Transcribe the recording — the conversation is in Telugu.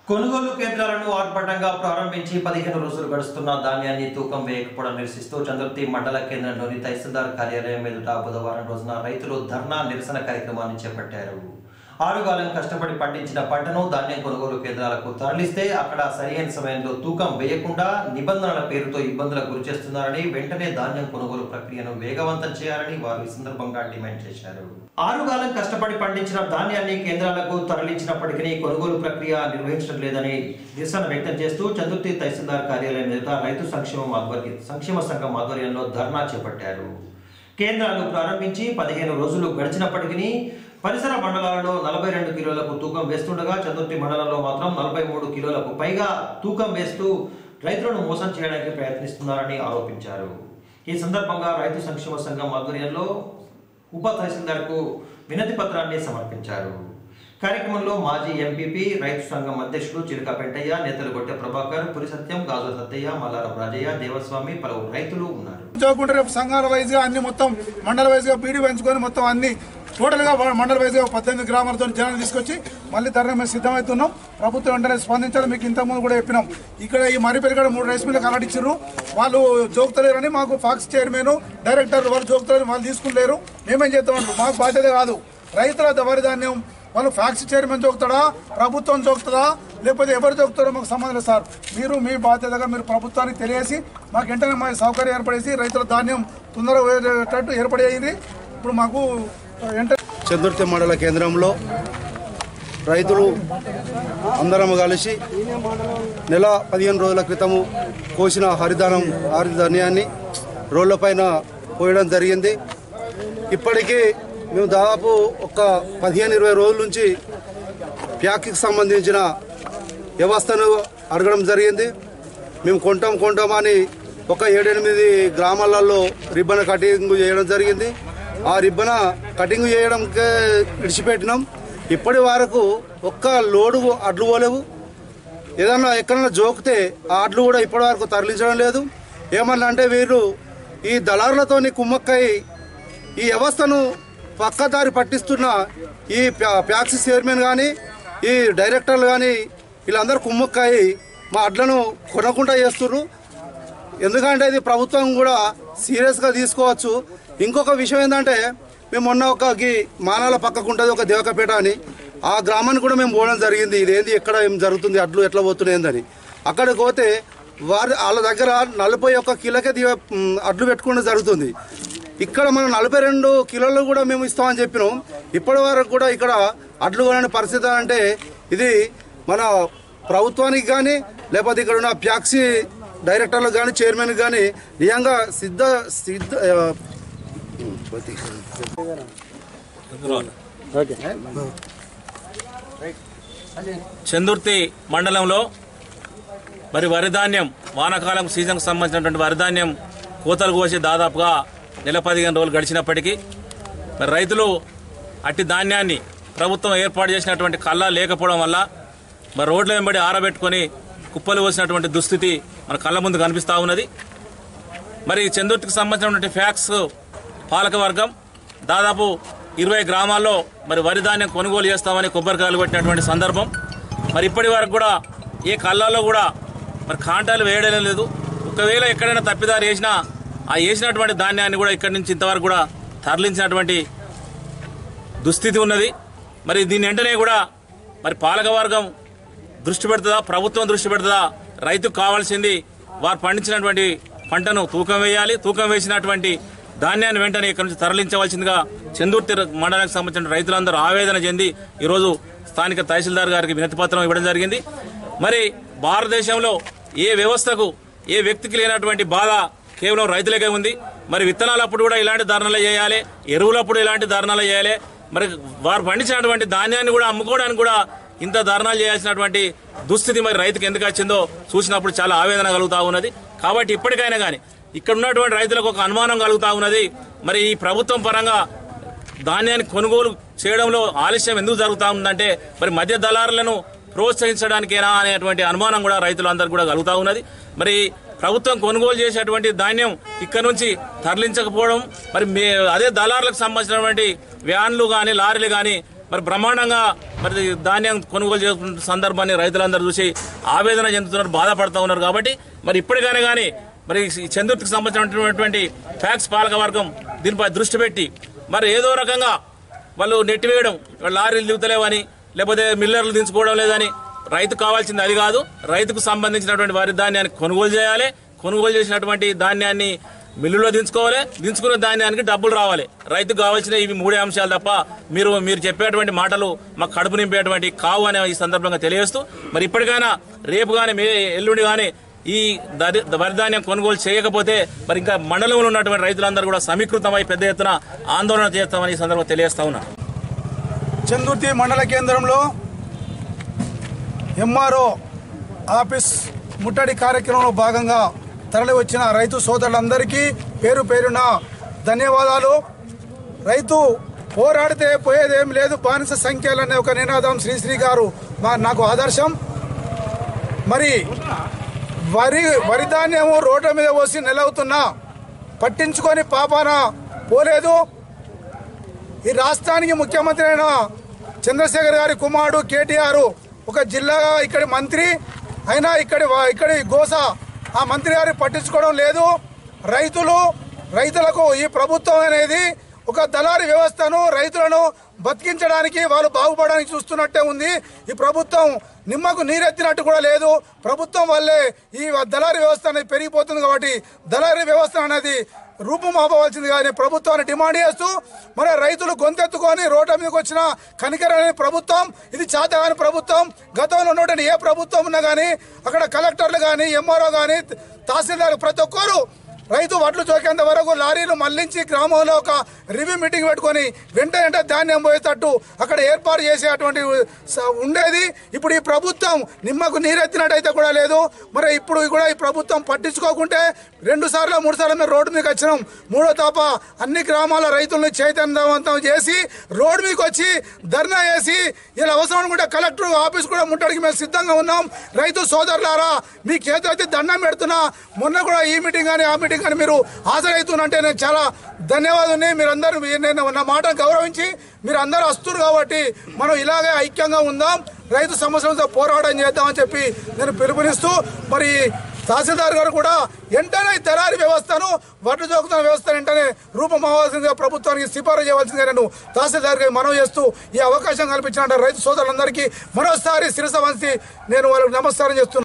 కొనుగోలు కేంద్రాలను ఆర్భటంగా ప్రారంభించి పదిహేను రోజులు గడుస్తున్న ధాన్యాన్ని తూకం వేయకపోవడం నిరసిస్తూ చంద్రతి మండల కేంద్రంలోని తహసీల్దార్ కార్యాలయం ఎదుట బుధవారం రోజున రైతులు ధర్నా నిరసన కార్యక్రమాన్ని చేపట్టారు ఆరుగాలం కష్టపడి పండించిన పంటను ధాన్యం కొనుగోలు కేంద్రాలకు తరలిస్తే అక్కడ సరైన సమయంలో తూకం వేయకుండా నిబంధనల పేరుతో ఇబ్బందులకు గురి చేస్తున్నారని వెంటనే ధాన్యం కొనుగోలు ప్రక్రియను వేగవంతం చేయాలని వారు ఈ సందర్భంగా డిమాండ్ చేశారు ఆరుగాలం కష్టపడి పండించిన ధాన్యాన్ని కేంద్రాలకు తరలించినప్పటికీ కొనుగోలు ప్రక్రియ నిర్వహించడం లేదని నిరసన వ్యక్తం చేస్తూ చందుర్తి తహసీల్దార్ కార్యాలయం ఎదుట రైతు సంక్షేమం ఆధ్వర్య సంక్షేమ సంఘం ఆధ్వర్యంలో ధర్నా చేపట్టారు కేంద్రాలు ప్రారంభించి పదిహేను రోజులు గడిచినప్పటికీ పరిసర మండలాలలో నలభై రెండు కిలోలకు తూకం వేస్తుండగా చందుర్తి మండలంలో మాత్రం నలభై మూడు కిలోలకు పైగా తూకం వేస్తూ రైతులను మోసం చేయడానికి ప్రయత్నిస్తున్నారని ఆరోపించారు ఈ సందర్భంగా రైతు సంక్షేమ సంఘం ఆధ్వర్యంలో ఉప తహసీల్దార్కు వినతి పత్రాన్ని సమర్పించారు కార్యక్రమంలో మాజీ ఎంపీపీ రైతు సంఘం అధ్యక్షుడు చిలుక పెంటయ్య నేతలు గొట్టె ప్రభాకర్ పురి సత్యం గాజుల సత్తయ్య మల్లార రాజయ్య దేవస్వామి పలువురు రైతులు ఉన్నారు చదువుకుంటే రేపు సంఘాల వైజ్ గా అన్ని మొత్తం మండల వైజ్ గా పీడీ పెంచుకొని మొత్తం అన్ని టోటల్ గా మండల వైజ్ గా పద్దెనిమిది గ్రామాలతో జనాలు తీసుకొచ్చి మళ్ళీ ధర మేము సిద్ధమవుతున్నాం ప్రభుత్వం వెంటనే స్పందించాలి మీకు ఇంతకుముందు కూడా చెప్పినాం ఇక్కడ ఈ మరిపెరిగడ మూడు రైస్ మిల్లు కలడిచ్చారు వాళ్ళు జోకుతలేరని మాకు ఫాక్స్ చైర్మన్ డైరెక్టర్ వాళ్ళు జోకుతలేరు వాళ్ళు తీసుకులేరు మేమేం చేస్తామంటారు మాకు బాధ్యత కాదు రైతుల వరి ధాన్యం వాళ్ళు ఫ్యాక్స్ చైర్మన్ జోకుతాడా ప్రభుత్వం జోకుతుందా లేకపోతే ఎవరు జోకుతారో మాకు సంబంధం లేదు సార్ మీరు మీ బాధ్యతగా మీరు ప్రభుత్వానికి తెలియజేసి మాకు వెంటనే మా సౌకర్యం ఏర్పడేసి రైతుల ధాన్యం తొందరగా వేరేటట్టు ఏర్పడేది ఇప్పుడు మాకు వెంటనే చందుర్తి మండల కేంద్రంలో రైతులు అందరం కలిసి నెల పదిహేను రోజుల క్రితము కోసిన హరిధానం హరిధాన్యాన్ని రోడ్లపైన పోయడం జరిగింది ఇప్పటికీ మేము దాదాపు ఒక పదిహేను ఇరవై రోజుల నుంచి ప్యాక్కి సంబంధించిన వ్యవస్థను అడగడం జరిగింది మేము కొంటాం కొంటాం అని ఒక ఏడెనిమిది గ్రామాలలో రిబ్బన్ కటింగ్ చేయడం జరిగింది ఆ రిబ్బన కటింగ్ చేయడంకే విడిచిపెట్టినాం ఇప్పటి వరకు ఒక్క లోడు అడ్లు పోలేవు ఏదన్నా ఎక్కడన్నా జోకితే ఆ అడ్లు కూడా ఇప్పటి వరకు తరలించడం లేదు ఏమన్నా అంటే వీరు ఈ దళారులతోని కుమ్మక్కై ఈ వ్యవస్థను పక్కదారి పట్టిస్తున్న ఈ ప్యా- ప్యాక్సీ చైర్మన్ కానీ ఈ డైరెక్టర్లు కానీ వీళ్ళందరూ కుమ్మక్కాయి మా అడ్లను కొనకుండా చేస్తుర్రు ఎందుకంటే ఇది ప్రభుత్వం కూడా సీరియస్గా తీసుకోవచ్చు ఇంకొక విషయం ఏంటంటే మేము మొన్న ఒక గి మానాల పక్కకు ఉంటుంది ఒక దేవకపేట అని ఆ గ్రామానికి కూడా మేము పోవడం జరిగింది ఇదేంది ఎక్కడ ఏం జరుగుతుంది అడ్లు ఎట్లా పోతున్నాయిందని అక్కడికి పోతే వారి వాళ్ళ దగ్గర నలభై ఒక్క కిలోకే దివ మ్, అడ్లు పెట్టుకోవడం జరుగుతుంది ఇక్కడ మనం నలభై రెండు కిలోలు కూడా మేము ఇస్తామని చెప్పినాం ఇప్పటి వరకు కూడా ఇక్కడ అడ్లు కొనని పరిస్థితి అంటే ఇది మన ప్రభుత్వానికి కానీ లేకపోతే ఇక్కడ ఉన్న ప్యాక్సీ డైరెక్టర్లకు కానీ చైర్మన్కి కానీ నిజంగా సిద్ధ సిద్ధ ఆ, చందుర్తి మండలంలో మరి వరి ధాన్యం వానాకాలం సీజన్కు సంబంధించినటువంటి వరి ధాన్యం కోతలు కోసి దాదాపుగా నెల పదిహేను రోజులు గడిచినప్పటికీ మరి రైతులు అట్టి ధాన్యాన్ని ప్రభుత్వం ఏర్పాటు చేసినటువంటి కళ్ళ లేకపోవడం వల్ల మరి రోడ్ల వెంబడి ఆరబెట్టుకొని కుప్పలు పోసినటువంటి దుస్థితి మన కళ్ళ ముందు కనిపిస్తూ ఉన్నది మరి చందుర్తికి సంబంధించినటువంటి ఫ్యాక్స్ పాలక వర్గం దాదాపు ఇరవై గ్రామాల్లో మరి వరి ధాన్యం కొనుగోలు చేస్తామని కొబ్బరికాయలు కొట్టినటువంటి సందర్భం మరి ఇప్పటి వరకు కూడా ఏ కళ్ళాల్లో కూడా మరి కాంటాలు వేయడం లేదు ఒకవేళ ఎక్కడైనా తప్పిదారు వేసినా ఆ వేసినటువంటి ధాన్యాన్ని కూడా ఇక్కడి నుంచి ఇంతవరకు కూడా తరలించినటువంటి దుస్థితి ఉన్నది మరి దీని వెంటనే కూడా మరి పాలక వర్గం దృష్టి పెడుతుందా ప్రభుత్వం దృష్టి పెడుతుందా రైతుకు కావాల్సింది వారు పండించినటువంటి పంటను తూకం వేయాలి తూకం వేసినటువంటి ధాన్యాన్ని వెంటనే ఇక్కడి నుంచి తరలించవలసిందిగా చందుర్తి మండలానికి సంబంధించిన రైతులందరూ ఆవేదన చెంది ఈరోజు స్థానిక తహసీల్దార్ గారికి వినతి పత్రం ఇవ్వడం జరిగింది మరి భారతదేశంలో ఏ వ్యవస్థకు ఏ వ్యక్తికి లేనటువంటి బాధ కేవలం రైతులకే ఉంది మరి విత్తనాలప్పుడు కూడా ఇలాంటి ధర్నాలు చేయాలి ఎరువులప్పుడు ఇలాంటి ధర్నాలు చేయాలి మరి వారు పండించినటువంటి ధాన్యాన్ని కూడా అమ్ముకోవడానికి కూడా ఇంత ధర్నాలు చేయాల్సినటువంటి దుస్థితి మరి రైతుకు ఎందుకు వచ్చిందో చూసినప్పుడు చాలా ఆవేదన కలుగుతా ఉన్నది కాబట్టి ఇప్పటికైనా కానీ ఇక్కడ ఉన్నటువంటి రైతులకు ఒక అనుమానం కలుగుతా ఉన్నది మరి ఈ ప్రభుత్వం పరంగా ధాన్యాన్ని కొనుగోలు చేయడంలో ఆలస్యం ఎందుకు జరుగుతా ఉందంటే మరి మధ్య దళారులను ప్రోత్సహించడానికేనా అనేటువంటి అనుమానం కూడా రైతులందరూ కూడా కలుగుతా ఉన్నది మరి ప్రభుత్వం కొనుగోలు చేసేటువంటి ధాన్యం ఇక్కడ నుంచి తరలించకపోవడం మరి మే అదే దళారులకు సంబంధించినటువంటి వ్యాన్లు కానీ లారీలు కానీ మరి బ్రహ్మాండంగా మరి ధాన్యం కొనుగోలు చేసుకున్న సందర్భాన్ని రైతులందరూ చూసి ఆవేదన చెందుతున్నారు బాధపడుతూ ఉన్నారు కాబట్టి మరి ఇప్పటికైనా కానీ మరి ఈ చంద్రుతికి సంబంధించినటువంటి ఫ్యాక్స్ పాలక వర్గం దీనిపై దృష్టి పెట్టి మరి ఏదో రకంగా వాళ్ళు నెట్టివేయడం వాళ్ళు లారీలు దిగుతలేవని లేకపోతే మిల్లర్లు దించుకోవడం లేదని రైతు కావాల్సింది అది కాదు రైతుకు సంబంధించినటువంటి వరి ధాన్యాన్ని కొనుగోలు చేయాలి కొనుగోలు చేసినటువంటి ధాన్యాన్ని మిల్లులో దించుకోవాలి దించుకున్న ధాన్యానికి డబ్బులు రావాలి రైతుకు కావాల్సిన ఇవి మూడే అంశాలు తప్ప మీరు మీరు చెప్పేటువంటి మాటలు మాకు కడుపు నింపేటువంటి కావు అనే ఈ సందర్భంగా తెలియజేస్తూ మరి ఇప్పటికైనా రేపు కానీ మే ఎల్లుండి కానీ ఈ దరి- వరి ధాన్యం కొనుగోలు చేయకపోతే మరి ఇంకా మండలంలో ఉన్నటువంటి రైతులందరూ కూడా సమీకృతమై పెద్ద ఎత్తున ఆందోళన చేస్తామని ఈ సందర్భంగా తెలియజేస్తా ఉన్నా చందుర్తి మండల కేంద్రంలో ఎంఆర్ఓ ఆఫీస్ ముట్టడి కార్యక్రమంలో భాగంగా తరలి వచ్చిన రైతు సోదరులందరికీ పేరు పేరున ధన్యవాదాలు రైతు పోరాడితే పోయేదేం లేదు బానిస సంఖ్యలనే ఒక నినాదం శ్రీశ్రీ గారు మా నాకు ఆదర్శం మరి వరి వరి ధాన్యము రోడ్ల మీద పోసి నెలవుతున్నా పట్టించుకొని పాపాన పోలేదు ఈ రాష్ట్రానికి ముఖ్యమంత్రి అయిన చంద్రశేఖర్ గారి కుమారుడు కేటీఆర్ ఒక జిల్లాగా ఇక్కడి మంత్రి అయినా ఇక్కడి వా- ఇక్కడి గోస ఆ మంత్రి గారు పట్టించుకోవడం లేదు రైతులు రైతులకు ఈ ప్రభుత్వం అనేది ఒక దళారీ వ్యవస్థను రైతులను బతికించడానికి వాళ్ళు బాగుపడడానికి చూస్తున్నట్టే ఉంది ఈ ప్రభుత్వం నిమ్మకు నీరెత్తినట్టు కూడా లేదు ప్రభుత్వం వల్లే ఈ దళారీ వ్యవస్థ అనేది పెరిగిపోతుంది కాబట్టి దళారీ వ్యవస్థ అనేది రూపుమాపవలసింది కానీ ప్రభుత్వాన్ని డిమాండ్ చేస్తూ మన రైతులు గొంతెత్తుకొని రోడ్ల మీదకి వచ్చిన కనికరని ప్రభుత్వం ఇది చేతగాని ప్రభుత్వం గతంలో ఉన్నటువంటి ఏ ప్రభుత్వం ఉన్నా కానీ అక్కడ కలెక్టర్లు కానీ ఎంఆర్ఓ కానీ తహసీల్దార్ ప్రతి ఒక్కరు రైతు వడ్లు చోకేంత వరకు లారీలు మళ్లించి గ్రామంలో ఒక రివ్యూ మీటింగ్ పెట్టుకొని వెంట వెంట ధాన్యం పోయేటట్టు అక్కడ ఏర్పాటు చేసేటువంటి స- ఉండేది ఇప్పుడు ఈ ప్రభుత్వం నిమ్మకు నీరెత్తినట్టయితే కూడా లేదు మరి ఇప్పుడు కూడా ఈ ప్రభుత్వం పట్టించుకోకుంటే రెండు సార్లు మూడు సార్లు మేము రోడ్డు మీకు వచ్చినాం మూడో తాప అన్ని గ్రామాల రైతులను చైతన్యవంతం చేసి రోడ్డు మీకు వచ్చి ధర్నా చేసి ఇలా అవసరం అనుకుంటే కలెక్టర్ ఆఫీస్ కూడా ముట్టడికి మేము సిద్ధంగా ఉన్నాం రైతు సోదరులారా మీ చేతులైతే దండం పెడుతున్నా మొన్న కూడా ఈ మీటింగ్ కానీ ఆ మీటింగ్ కానీ మీరు హాజరవుతున్నంటే నేను చాలా ధన్యవాదాన్ని మీరందరూ మీ- నేను నా మాటను గౌరవించి మీరు అందరూ వస్తున్నారు కాబట్టి మనం ఇలాగే ఐక్యంగా ఉందాం రైతు సమస్యలతో పోరాటం చేద్దామని చెప్పి నేను పిలుపునిస్తూ మరి తహసీల్దార్ గారు కూడా వెంటనే ఈ దళారీ వ్యవస్థను వడ్లు జోకుతున్న వ్యవస్థ వెంటనే రూపమవ్వాల్సిందిగా ప్రభుత్వానికి సిఫారసు చేయవలసిందిగా నేను తహసీల్దార్ గారికి మనవి చేస్తూ ఈ అవకాశం కల్పించిన రైతు సోదరులందరికీ మరోసారి శిరస వంచి నేను వాళ్ళకి నమస్కారం చేస్తున్నాను